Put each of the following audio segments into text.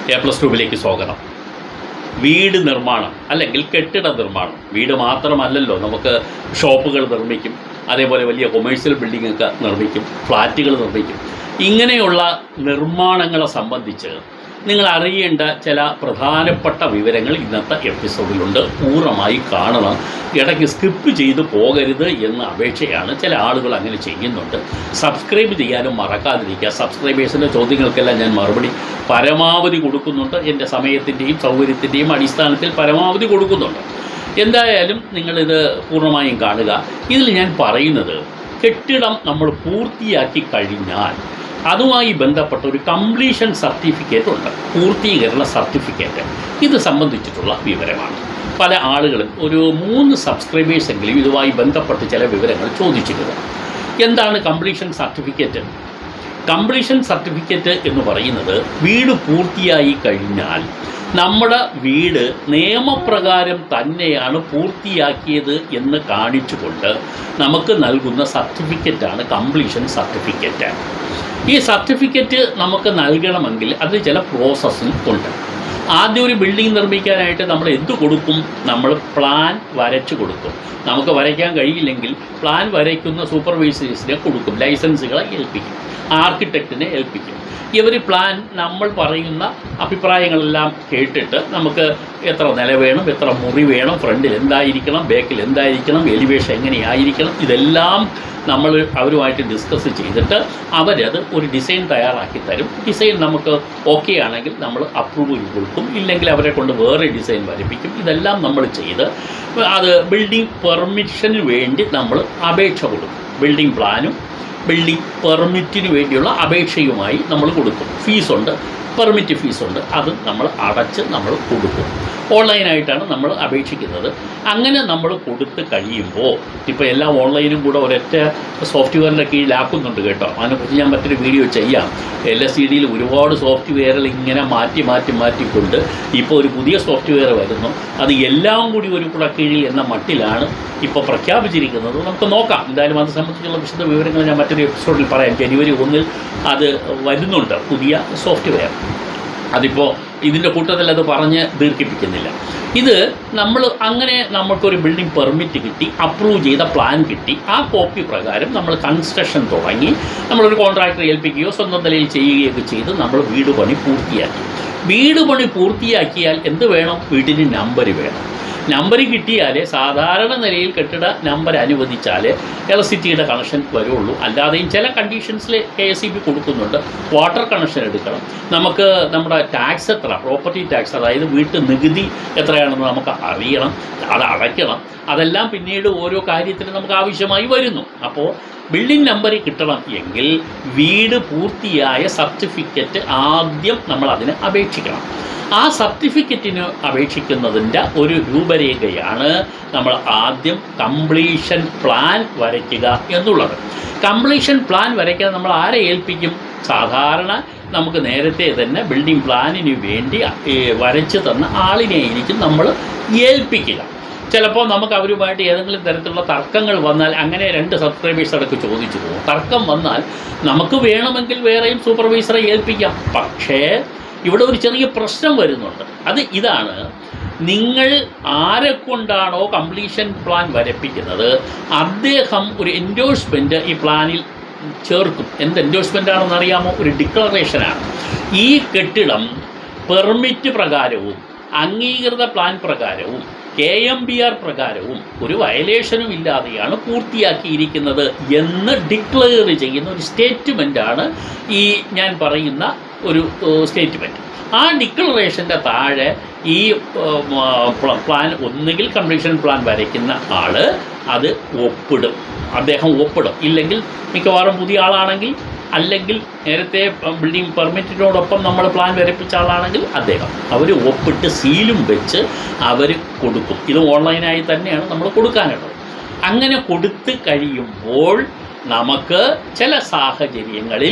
A plus ട്യൂബിലേക്ക് സ്വാഗതം വീട് നിർമ്മാണം അല്ലെങ്കിൽ കെട്ടിട നിർമ്മാണം വീട് മാത്രമല്ലല്ലോ നമുക്ക് ഷോപ്പുകൾ നിർമ്മിക്കും അതേപോലെ വലിയ കൊമേഴ്സ്യൽ ബിൽഡിംഗ് ഒക്കെ നിർമ്മിക്കും ഫ്ലാറ്റുകൾ നിർമ്മിക്കും ഇങ്ങനെയുള്ള നിർമ്മാണങ്ങളെ സംബന്ധിച്ച് നിങ്ങൾ അറിയേണ്ട ചില പ്രധാനപ്പെട്ട വിവരങ്ങൾ ഇന്നത്തെ എപ്പിസോഡിലുണ്ട് പൂർണ്ണമായി കാണണം ഇടയ്ക്ക് സ്കിപ്പ് ചെയ്ത് പോകരുത് എന്ന അപേക്ഷയാണ് ചില ആളുകൾ അങ്ങനെ ചെയ്യുന്നുണ്ട് സബ്സ്ക്രൈബ് ചെയ്യാനും മറക്കാതിരിക്കുക സബ്സ്ക്രൈബേഴ്സിൻ്റെ ചോദ്യങ്ങൾക്കെല്ലാം ഞാൻ മറുപടി പരമാവധി കൊടുക്കുന്നുണ്ട് എൻ്റെ സമയത്തിൻ്റെയും സൗകര്യത്തിൻ്റെയും അടിസ്ഥാനത്തിൽ പരമാവധി കൊടുക്കുന്നുണ്ട് എന്തായാലും നിങ്ങളിത് പൂർണ്ണമായും കാണുക ഇതിൽ ഞാൻ പറയുന്നത് കെട്ടിടം നമ്മൾ പൂർത്തിയാക്കി കഴിഞ്ഞാൽ അതുമായി ബന്ധപ്പെട്ട ഒരു കംപ്ലീഷൻ സർട്ടിഫിക്കറ്റ് ഉണ്ട് പൂർത്തീകരണ സർട്ടിഫിക്കറ്റ് ഇത് സംബന്ധിച്ചിട്ടുള്ള വിവരമാണ് പല ആളുകളും ഒരു മൂന്ന് സബ്സ്ക്രൈബേഴ്സ് എങ്കിലും ഇതുമായി ബന്ധപ്പെട്ട് ചില വിവരങ്ങൾ ചോദിച്ചിരുന്നു എന്താണ് കംപ്ലീഷൻ സർട്ടിഫിക്കറ്റ് കംപ്ലീഷൻ സർട്ടിഫിക്കറ്റ് എന്ന് പറയുന്നത് വീട് പൂർത്തിയായി കഴിഞ്ഞാൽ നമ്മുടെ വീട് നിയമപ്രകാരം തന്നെയാണ് പൂർത്തിയാക്കിയത് എന്ന് കാണിച്ചുകൊണ്ട് നമുക്ക് നൽകുന്ന സർട്ടിഫിക്കറ്റാണ് കംപ്ലീഷൻ സർട്ടിഫിക്കറ്റ് ഈ സർട്ടിഫിക്കറ്റ് നമുക്ക് നൽകണമെങ്കിൽ അത് ചില പ്രോസസ്സിംഗ് ഉണ്ട് ആദ്യം ഒരു ബിൽഡിംഗ് നിർമ്മിക്കാനായിട്ട് നമ്മൾ എന്ത് കൊടുക്കും നമ്മൾ പ്ലാൻ വരച്ചു കൊടുക്കും നമുക്ക് വരയ്ക്കാൻ കഴിയില്ലെങ്കിൽ പ്ലാൻ വരയ്ക്കുന്ന സൂപ്പർവൈസേഴ്സിനെ കൊടുക്കും ലൈസൻസുകളെ ഏൽപ്പിക്കും ആർക്കിടെക്റ്റിനെ ഏൽപ്പിക്കും ഇവർ പ്ലാൻ നമ്മൾ പറയുന്ന അഭിപ്രായങ്ങളെല്ലാം കേട്ടിട്ട് നമുക്ക് എത്ര നില വേണം എത്ര മുറി വേണം ഫ്രണ്ടിൽ എന്തായിരിക്കണം ബാക്കിൽ എന്തായിരിക്കണം എലിവേഷൻ എങ്ങനെയായിരിക്കണം ഇതെല്ലാം നമ്മൾ അവരുമായിട്ട് ഡിസ്കസ് ചെയ്തിട്ട് അവരത് ഒരു ഡിസൈൻ തയ്യാറാക്കി തരും ഡിസൈൻ നമുക്ക് ഓക്കെ ആണെങ്കിൽ നമ്മൾ അപ്രൂവ് ചെയ്ത് കൊടുക്കും ഇല്ലെങ്കിൽ അവരെ കൊണ്ട് വേറെ ഡിസൈൻ വരപ്പിക്കും ഇതെല്ലാം നമ്മൾ ചെയ്ത് അത് ബിൽഡിംഗ് പെർമിഷന് വേണ്ടി നമ്മൾ അപേക്ഷ കൊടുക്കും ബിൽഡിംഗ് പ്ലാനും ബിൽഡിംഗ് പെർമിറ്റിന് വേണ്ടിയുള്ള അപേക്ഷയുമായി നമ്മൾ കൊടുക്കും ഫീസുണ്ട് പെർമിറ്റ് ഫീസുണ്ട് അത് നമ്മൾ അടച്ച് നമ്മൾ കൊടുക്കും ഓൺലൈനായിട്ടാണ് നമ്മൾ അപേക്ഷിക്കുന്നത് അങ്ങനെ നമ്മൾ കൊടുത്ത് കഴിയുമ്പോൾ ഇപ്പോൾ എല്ലാം ഓൺലൈനും കൂടെ ഒരൊറ്റ സോഫ്റ്റ്വെയറിൻ്റെ കീഴിലാക്കുന്നുണ്ട് കേട്ടോ അതിനെക്കുറിച്ച് ഞാൻ മറ്റൊരു വീഡിയോ ചെയ്യാം എൽ എസ് സി ഡിയിൽ ഒരുപാട് സോഫ്റ്റ്വെയറുകൾ ഇങ്ങനെ മാറ്റി മാറ്റി മാറ്റിക്കൊണ്ട് ഇപ്പോൾ ഒരു പുതിയ സോഫ്റ്റ്വെയർ വരുന്നു അത് എല്ലാം കൂടി ഒരു കുട കീഴിൽ എന്ന മട്ടിലാണ് ഇപ്പോൾ പ്രഖ്യാപിച്ചിരിക്കുന്നത് നമുക്ക് നോക്കാം എന്തായാലും അത് സംബന്ധിച്ചുള്ള വിശദ വിവരങ്ങൾ ഞാൻ മറ്റൊരു എപ്പിസോഡിൽ പറയാം ജനുവരി ഒന്നിൽ അത് വരുന്നുണ്ട് പുതിയ സോഫ്റ്റ്വെയർ അതിപ്പോൾ ഇതിൻ്റെ കൂട്ടത്തിൽ അത് പറഞ്ഞ് ദീർഘിപ്പിക്കുന്നില്ല ഇത് നമ്മൾ അങ്ങനെ നമ്മൾക്കൊരു ബിൽഡിംഗ് പെർമിറ്റ് കിട്ടി അപ്രൂവ് ചെയ്ത പ്ലാൻ കിട്ടി ആ കോപ്പി പ്രകാരം നമ്മൾ കൺസ്ട്രക്ഷൻ തുടങ്ങി നമ്മളൊരു കോൺട്രാക്ടറെ ഏൽപ്പിക്കുകയോ സ്വന്തം നിലയിൽ ചെയ്യുകയൊക്കെ ചെയ്ത് നമ്മൾ വീട് പണി പൂർത്തിയാക്കി വീട് പണി പൂർത്തിയാക്കിയാൽ എന്ത് വേണം വീടിന് നമ്പർ വേണം നമ്പർ കിട്ടിയാലേ സാധാരണ നിലയിൽ കെട്ടിട നമ്പർ അനുവദിച്ചാലേ ഇലക്ട്രിസിറ്റിയുടെ കണക്ഷൻ വരുള്ളൂ അല്ലാതെയും ചില കണ്ടീഷൻസിൽ കെ എസ് ഇ ബി കൊടുക്കുന്നുണ്ട് വാട്ടർ കണക്ഷൻ എടുക്കണം നമുക്ക് നമ്മുടെ ടാക്സ് എത്ര പ്രോപ്പർട്ടി ടാക്സ് അതായത് വീട്ടു നികുതി എത്രയാണെന്ന് നമുക്ക് അറിയണം അത് അടയ്ക്കണം അതെല്ലാം പിന്നീട് ഓരോ കാര്യത്തിനും നമുക്ക് ആവശ്യമായി വരുന്നു അപ്പോൾ ബിൽഡിംഗ് നമ്പർ കിട്ടണം എങ്കിൽ വീട് പൂർത്തിയായ സർട്ടിഫിക്കറ്റ് ആദ്യം നമ്മൾ അതിന് അപേക്ഷിക്കണം ആ സർട്ടിഫിക്കറ്റിന് അപേക്ഷിക്കുന്നതിൻ്റെ ഒരു രൂപരേഖയാണ് നമ്മൾ ആദ്യം കംപ്ലീഷൻ പ്ലാൻ വരയ്ക്കുക എന്നുള്ളത് കംപ്ലീഷൻ പ്ലാൻ വരയ്ക്കാൻ നമ്മൾ ആരെ ഏൽപ്പിക്കും സാധാരണ നമുക്ക് നേരത്തെ തന്നെ ബിൽഡിംഗ് പ്ലാനിന് വേണ്ടി ഏ, വരച്ച് തന്ന ആളിനെയായിരിക്കും നമ്മൾ ഏൽപ്പിക്കുക ചിലപ്പോൾ നമുക്ക് അവരുമായിട്ട് ഏതെങ്കിലും തരത്തിലുള്ള തർക്കങ്ങൾ വന്നാൽ അങ്ങനെ രണ്ട് സബ്സ്ക്രൈബേഴ്സ് അടക്കം ചോദിച്ചു പോകും തർക്കം വന്നാൽ നമുക്ക് വേണമെങ്കിൽ വേറെയും സൂപ്പർവൈസറെ ഏൽപ്പിക്കാം പക്ഷേ ഇവിടെ ഒരു ചെറിയ പ്രശ്നം വരുന്നുണ്ട് അത് ഇതാണ് നിങ്ങൾ ആരെ കൊണ്ടാണോ കംപ്ലീഷൻ പ്ലാൻ വരപ്പിക്കുന്നത് അദ്ദേഹം ഒരു എൻഡോഴ്സ്മെൻറ്റ് ഈ പ്ലാനിൽ ചേർക്കും എന്ത് എൻഡോഴ്സ്മെൻ്റ് ആണെന്ന് അറിയാമോ ഒരു ഡിക്ലറേഷനാണ് ഈ കെട്ടിടം പെർമിറ്റ് പ്രകാരവും അംഗീകൃത പ്ലാൻ പ്രകാരവും കെ എം ബി ആർ പ്രകാരവും ഒരു വയലേഷനും ഇല്ലാതെയാണ് പൂർത്തിയാക്കിയിരിക്കുന്നത് എന്ന് ഡിക്ലെയർ ചെയ്യുന്ന ഒരു സ്റ്റേറ്റ്മെൻറ്റാണ് ഈ ഞാൻ പറയുന്ന ഒരു സ്റ്റേറ്റ്മെൻറ്റ് ആ ഡിക്ലറേഷൻ്റെ താഴെ ഈ ഉം, ആ, പ്ല- പ്ലാൻ ഒന്നുകിൽ കംപ്ലീഷൻ പ്ലാൻ വരയ്ക്കുന്ന ആൾ അത് ഒപ്പിടും അദ്ദേഹം ഒപ്പിടും ഇല്ലെങ്കിൽ മിക്കവാറും പുതിയ ആളാണെങ്കിൽ അല്ലെങ്കിൽ നേരത്തെ ബിൽഡിംഗ് പെർമിറ്റിനോടൊപ്പം നമ്മൾ പ്ലാൻ വരപ്പിച്ച ആളാണെങ്കിൽ അദ്ദേഹം അവർ ഒപ്പിട്ട് സീലും വെച്ച് അവർ കൊടുക്കും ഇത് ഓൺലൈനായി തന്നെയാണ് നമ്മൾ കൊടുക്കാനുള്ളത് അങ്ങനെ കൊടുത്ത് കഴിയുമ്പോൾ നമുക്ക് ചില സാഹചര്യങ്ങളിൽ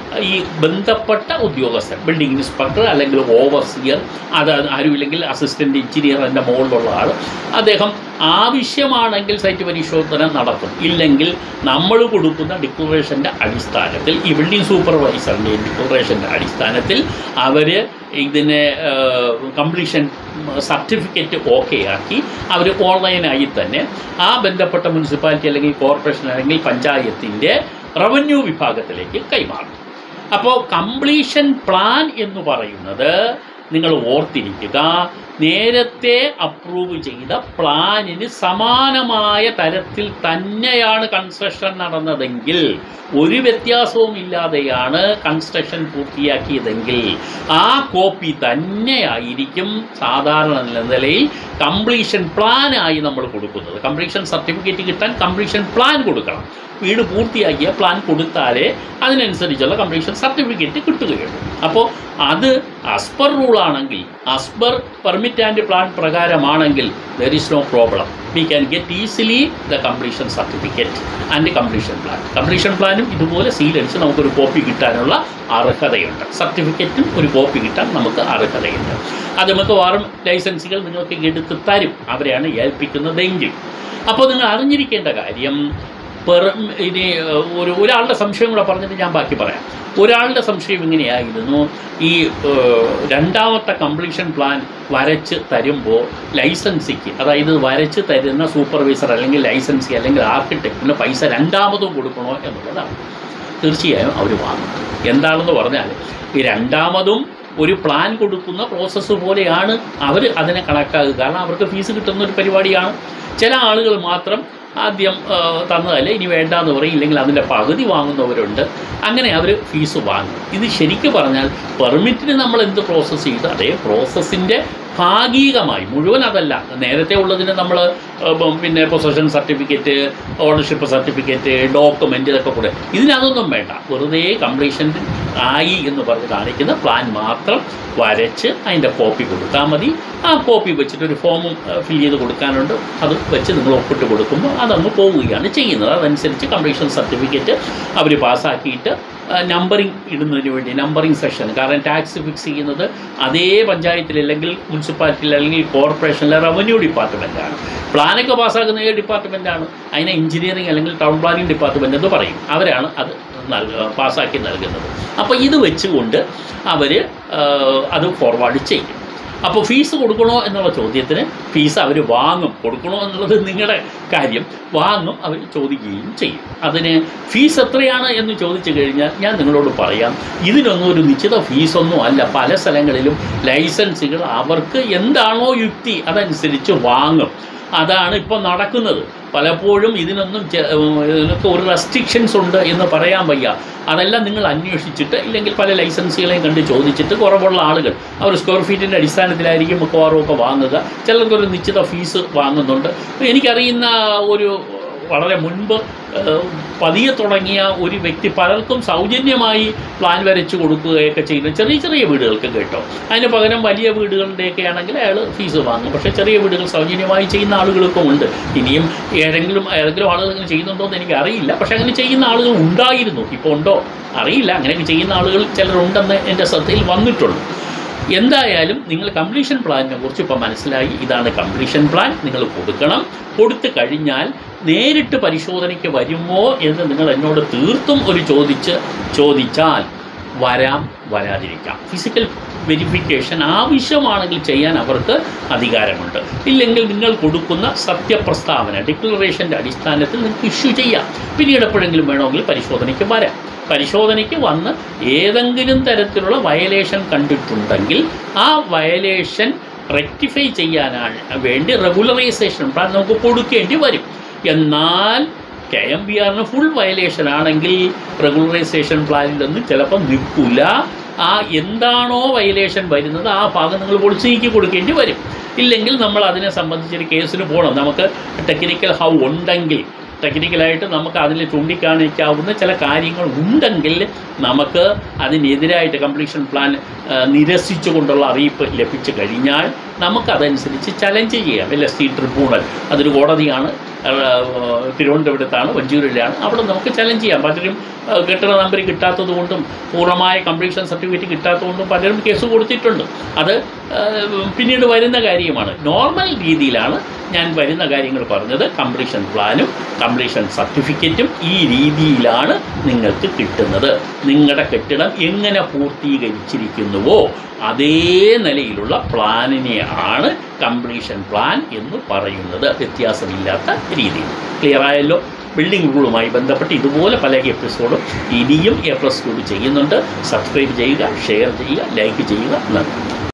ഈ ബന്ധപ്പെട്ട ഉദ്യോഗസ്ഥൻ ബിൽഡിംഗ് ഇൻസ്പെക്ടർ അല്ലെങ്കിൽ ഓവർസിയർ അത് ആരുമില്ലെങ്കിൽ അസിസ്റ്റൻ്റ് എഞ്ചിനീയർ എൻ്റെ മുകളിലുള്ള ആൾ അദ്ദേഹം ആവശ്യമാണെങ്കിൽ സൈറ്റ് പരിശോധന നടത്തും ഇല്ലെങ്കിൽ നമ്മൾ കൊടുക്കുന്ന ഡിക്ലറേഷൻ്റെ അടിസ്ഥാനത്തിൽ ഈ ബിൽഡിംഗ് സൂപ്പർവൈസറിൻ്റെ ഡിക്ലറേഷൻ്റെ അടിസ്ഥാനത്തിൽ അവർ ഇതിനെ കംപ്ലീഷൻ സർട്ടിഫിക്കറ്റ് ഓക്കെ ആക്കി അവർ ഓൺലൈനായി തന്നെ ആ ബന്ധപ്പെട്ട മുനിസിപ്പാലിറ്റി അല്ലെങ്കിൽ കോർപ്പറേഷൻ അല്ലെങ്കിൽ പഞ്ചായത്തിൻ്റെ റവന്യൂ വിഭാഗത്തിലേക്ക് കൈമാറും അപ്പോൾ കംപ്ലീഷൻ പ്ലാൻ എന്ന് പറയുന്നത് നിങ്ങൾ ഓർത്തിരിക്കുക നേരത്തെ അപ്രൂവ് ചെയ്ത പ്ലാനിന് സമാനമായ തരത്തിൽ തന്നെയാണ് കൺസ്ട്രക്ഷൻ നടന്നതെങ്കിൽ ഒരു വ്യത്യാസവും ഇല്ലാതെയാണ് കൺസ്ട്രക്ഷൻ പൂർത്തിയാക്കിയതെങ്കിൽ ആ കോപ്പി തന്നെയായിരിക്കും സാധാരണ നിലയിൽ കംപ്ലീഷൻ പ്ലാനായി നമ്മൾ കൊടുക്കുന്നത് കംപ്ലീഷൻ സർട്ടിഫിക്കറ്റ് കിട്ടാൻ കംപ്ലീഷൻ പ്ലാൻ കൊടുക്കണം വീട് പൂർത്തിയാക്കിയ പ്ലാൻ കൊടുത്താലേ അതിനനുസരിച്ചുള്ള കംപ്ലീഷൻ സർട്ടിഫിക്കറ്റ് കിട്ടുകയുള്ളൂ അപ്പോൾ അത് അസ്പർ റൂളാണെങ്കിൽ അസ്പർ പെർമിറ്റ് ആൻഡ് പ്ലാൻ പ്രകാരമാണെങ്കിൽ there is no problem we can get easily the completion certificate and completion plan completion പ്ലാനും ഇതുപോലെ സീലടിച്ച് നമുക്കൊരു കോപ്പി കിട്ടാനുള്ള അർഹതയുണ്ട് സർട്ടിഫിക്കറ്റും ഒരു കോപ്പി കിട്ടാൻ നമുക്ക് അർഹതയുണ്ട് അത് മിക്കവാറും ലൈസൻസുകൾ നിങ്ങൾക്ക് എടുത്ത് തരും അവരെയാണ് ഏൽപ്പിക്കുന്നതെങ്കിൽ അപ്പോൾ നിങ്ങൾ അറിഞ്ഞിരിക്കേണ്ട കാര്യം പെർ ഇനി ഏഹ്, ഒരു ഒരാളുടെ സംശയം കൂടെ പറഞ്ഞിട്ട് ഞാൻ ബാക്കി പറയാം ഒരാളുടെ സംശയം ഇങ്ങനെയായിരുന്നു ഈ ഏഹ്, രണ്ടാമത്തെ കംപ്ലീഷൻ പ്ലാൻ വരച്ച് തരുമ്പോൾ ലൈസൻസിക്ക് അതായത് വരച്ച് തരുന്ന സൂപ്പർവൈസർ അല്ലെങ്കിൽ ലൈസൻസി അല്ലെങ്കിൽ ആർക്കിടെക്റ്റിന് പൈസ രണ്ടാമതും കൊടുക്കണോ എന്നുള്ളതാണ് തീർച്ചയായും അവർ വാങ്ങും എന്താണെന്ന് പറഞ്ഞാൽ ഈ രണ്ടാമതും ഒരു പ്ലാൻ കൊടുക്കുന്ന പ്രോസസ്സ് പോലെയാണ് അവർ അതിനെ കണക്കാക്കുക കാരണം അവർക്ക് ഫീസ് കിട്ടുന്ന ഒരു പരിപാടിയാണ് ചില ആളുകൾ മാത്രം ആദ്യം ആ, തന്നതല്ലേ ഇനി വേണ്ടാന്ന് പറയും ഇല്ലെങ്കിൽ അതിൻ്റെ പകുതി വാങ്ങുന്നവരുണ്ട് അങ്ങനെ അവർ ഫീസ് വാങ്ങും ഇത് ശരിക്കും പറഞ്ഞാൽ പെർമിറ്റിന് നമ്മൾ എന്ത് പ്രോസസ്സ് ചെയ്തു അതേ പ്രോസസ്സിൻ്റെ ഭാഗികമായി മുഴുവൻ അതല്ല നേരത്തെ ഉള്ളതിന് നമ്മൾ പിന്നെ possession certificate ownership certificate document ഇതൊക്കെ കൂടെ ഇതിനതൊന്നും വേണ്ട വെറുതെ കംപ്ലീഷൻ ആയി എന്ന് പറഞ്ഞ് കാണിക്കുന്ന പ്ലാൻ മാത്രം വരച്ച് അതിൻ്റെ കോപ്പി കൊടുത്താൽ മതി ആ കോപ്പി വെച്ചിട്ട് ഒരു ഫോമും ഫിൽ ചെയ്ത് കൊടുക്കാനുണ്ട് അത് വെച്ച് നിങ്ങൾ ഒപ്പിട്ട് കൊടുക്കുമ്പോൾ അതങ്ങ് പോവുകയാണ് ചെയ്യുന്നത് അതനുസരിച്ച് കംപ്ലീഷൻ സർട്ടിഫിക്കറ്റ് അവർ പാസ്സാക്കിയിട്ട് നമ്പറിങ് ഇടുന്നതിന് വേണ്ടി നമ്പറിങ് സെഷൻ കാരണം ടാക്സ് ഫിക്സ് ചെയ്യുന്നത് അതേ പഞ്ചായത്തിൽ അല്ലെങ്കിൽ മുനിസിപ്പാലിറ്റിയിൽ അല്ലെങ്കിൽ കോർപ്പറേഷനിലെ റവന്യൂ ഡിപ്പാർട്ട്മെൻറ്റാണ് പ്ലാനൊക്കെ പാസ്സാക്കുന്ന ഏത് ഡിപ്പാർട്ട്മെൻറ്റാണ് അതിനെ എഞ്ചിനീയറിംഗ് അല്ലെങ്കിൽ ടൗൺ പ്ലാനിംഗ് ഡിപ്പാർട്ട്മെൻറ്റ് എന്ന് പറയും അവരാണ് അത് നൽകുക പാസ്സാക്കി നൽകുന്നത് അപ്പോൾ ഇത് വെച്ചുകൊണ്ട് അവർ അത് ഫോർവേഡ് ചെയ്യും അപ്പോൾ ഫീസ് കൊടുക്കണോ എന്നുള്ള ചോദ്യത്തിന് ഫീസ് അവർ വാങ്ങും കൊടുക്കണോ എന്നുള്ളത് നിങ്ങളുടെ കാര്യം വാങ്ങും അവർ ചോദിക്കുകയും ചെയ്യും അതിന് ഫീസ് എത്രയാണ് എന്ന് ചോദിച്ചു കഴിഞ്ഞാൽ ഞാൻ നിങ്ങളോട് പറയാം ഇതിനൊന്നും ഒരു നിശ്ചിത ഫീസൊന്നും അല്ല പല സ്ഥലങ്ങളിലും ലൈസൻസുകൾ അവർക്ക് എന്താണോ യുക്തി അതനുസരിച്ച് വാങ്ങും അതാണ് ഇപ്പോൾ നടക്കുന്നത് പലപ്പോഴും ഇതിനൊന്നും ചെ- ഉം, ഇതിനൊക്കെ ഒരു റെസ്ട്രിക്ഷൻസ് ഉണ്ട് എന്ന് പറയാൻ വയ്യ അതെല്ലാം നിങ്ങൾ അന്വേഷിച്ചിട്ട് ഇല്ലെങ്കിൽ പല ലൈസൻസുകളെയും കണ്ട് ചോദിച്ചിട്ട് കുറവുള്ള ആളുകൾ അവർ സ്ക്വയർ ഫീറ്റിൻ്റെ അടിസ്ഥാനത്തിലായിരിക്കും മിക്കവാറും ഒക്കെ വാങ്ങുക ചിലർക്കൊരു നിശ്ചിത ഫീസ് വാങ്ങുന്നുണ്ട് എനിക്കറിയുന്ന ഒരു വളരെ മുൻപ് ഏഹ്, പതിയെ തുടങ്ങിയ ഒരു വ്യക്തി പലർക്കും സൗജന്യമായി പ്ലാൻ വരച്ച് കൊടുക്കുകയൊക്കെ ചെയ്യുന്ന ചെറിയ ചെറിയ വീടുകൾക്ക് കേട്ടോ അതിന് പകരം വലിയ വീടുകളുടെയൊക്കെ ആണെങ്കിൽ അയാൾ ഫീസ് വാങ്ങും പക്ഷേ ചെറിയ വീടുകൾ സൗജന്യമായി ചെയ്യുന്ന ആളുകളൊക്കെ ഉണ്ട് ഇനിയും ഏതെങ്കിലും ഏതെങ്കിലും ആളുകൾ അങ്ങനെ ചെയ്യുന്നുണ്ടോ എന്ന് എനിക്ക് അറിയില്ല പക്ഷേ അങ്ങനെ ചെയ്യുന്ന ആളുകൾ ഉണ്ടായിരുന്നു ഇപ്പോൾ ഉണ്ടോ അറിയില്ല അങ്ങനെയൊക്കെ ചെയ്യുന്ന ആളുകൾ ചിലരുണ്ടെന്ന് എൻ്റെ ശ്രദ്ധയിൽ വന്നിട്ടുണ്ട് എന്തായാലും നിങ്ങൾ കംപ്ലീഷൻ പ്ലാനിനെ കുറിച്ച് ഇപ്പോൾ മനസ്സിലായി ഇതാണ് കംപ്ലീഷൻ പ്ലാൻ നിങ്ങൾ കൊടുക്കണം കൊടുത്തു കഴിഞ്ഞാൽ നേരിട്ട് പരിശോധനയ്ക്ക് വരുമോ എന്ന് നിങ്ങൾ എന്നോട് തീർത്തും ഒരു ചോദിച്ച് ചോദിച്ചാൽ വരാം വരാതിരിക്കാം ഫിസിക്കൽ വെരിഫിക്കേഷൻ ആവശ്യമാണെങ്കിൽ ചെയ്യാൻ അവർക്ക് അധികാരമുണ്ട് ഇല്ലെങ്കിൽ നിങ്ങൾ കൊടുക്കുന്ന സത്യപ്രസ്താവന ഡിക്ലറേഷൻ്റെ അടിസ്ഥാനത്തിൽ നിങ്ങൾക്ക് ഇഷ്യൂ ചെയ്യാം പിന്നീട് എപ്പോഴെങ്കിലും വേണമെങ്കിൽ പരിശോധനയ്ക്ക് വരാം പരിശോധനയ്ക്ക് വന്ന് ഏതെങ്കിലും തരത്തിലുള്ള വയലേഷൻ കണ്ടിട്ടുണ്ടെങ്കിൽ ആ വയലേഷൻ റെക്ടിഫൈ ചെയ്യാനാണ് വേണ്ടി റെഗുലറൈസേഷൻ പ്ലാൻ നമുക്ക് കൊടുക്കേണ്ടി വരും എന്നാൽ കെ എം ബി ആറിന് ഫുൾ വയലേഷൻ ആണെങ്കിൽ റെഗുലറൈസേഷൻ പ്ലാനിലൊന്നും ചിലപ്പം നിൽക്കില്ല ആ എന്താണോ വയലേഷൻ വരുന്നത് ആ ഭാഗം നിങ്ങൾ പൊളിച്ച് നീക്കി കൊടുക്കേണ്ടി വരും ഇല്ലെങ്കിൽ നമ്മൾ അതിനെ സംബന്ധിച്ചൊരു കേസിന് പോകണം നമുക്ക് ടെക്നിക്കൽ ഹൗ ഉണ്ടെങ്കിൽ ടെക്നിക്കലായിട്ട് നമുക്ക് അതിൽ ചൂണ്ടിക്കാണിക്കാവുന്ന ചില കാര്യങ്ങൾ ഉണ്ടെങ്കിൽ നമുക്ക് അതിനെതിരായിട്ട് കംപ്ലീഷൻ പ്ലാൻ നിരസിച്ചുകൊണ്ടുള്ള അറിയിപ്പ് ലഭിച്ചു കഴിഞ്ഞാൽ നമുക്കതനുസരിച്ച് ചലഞ്ച് ചെയ്യാം എൽ എസ് സി ട്രിബ്യൂണൽ അതൊരു കോടതിയാണ് ആ, തിരുവനന്തപുരത്താണ് വഞ്ചൂരിലാണ് അവിടെ നമുക്ക് ചലഞ്ച് ചെയ്യാം പലരും ആ, കെട്ടിട നമ്പർ കിട്ടാത്തത് കൊണ്ടും പൂർണ്ണമായ കംപ്ലീഷൻ സർട്ടിഫിക്കറ്റ് കിട്ടാത്തതുകൊണ്ടും പലരും കേസ് കൊടുത്തിട്ടുണ്ട് അത് ആ, പിന്നീട് വരുന്ന കാര്യമാണ് നോർമൽ രീതിയിലാണ് ഞാൻ വരുന്ന കാര്യങ്ങൾ പറഞ്ഞത് കംപ്ലീഷൻ പ്ലാനും കംപ്ലീഷൻ സർട്ടിഫിക്കറ്റും ഈ രീതിയിലാണ് നിങ്ങൾക്ക് കിട്ടുന്നത് നിങ്ങളുടെ കെട്ടിടം എങ്ങനെ പൂർത്തീകരിച്ചിരിക്കുന്നുവോ അതേ നിലയിലുള്ള പ്ലാനിനെയാണ് കംപ്ലീഷൻ പ്ലാൻ എന്ന് പറയുന്നത് വ്യത്യാസമില്ലാത്ത രീതിയിൽ ക്ലിയർ ആയല്ലോ ബിൽഡിംഗ് റൂളുമായി ബന്ധപ്പെട്ട് ഇതുപോലെ പല എപ്പിസോഡും ഇനിയും എ പ്ലസ് ചെയ്യുന്നുണ്ട് സബ്സ്ക്രൈബ് ചെയ്യുക ഷെയർ ചെയ്യുക ലൈക്ക് ചെയ്യുക നന്ദി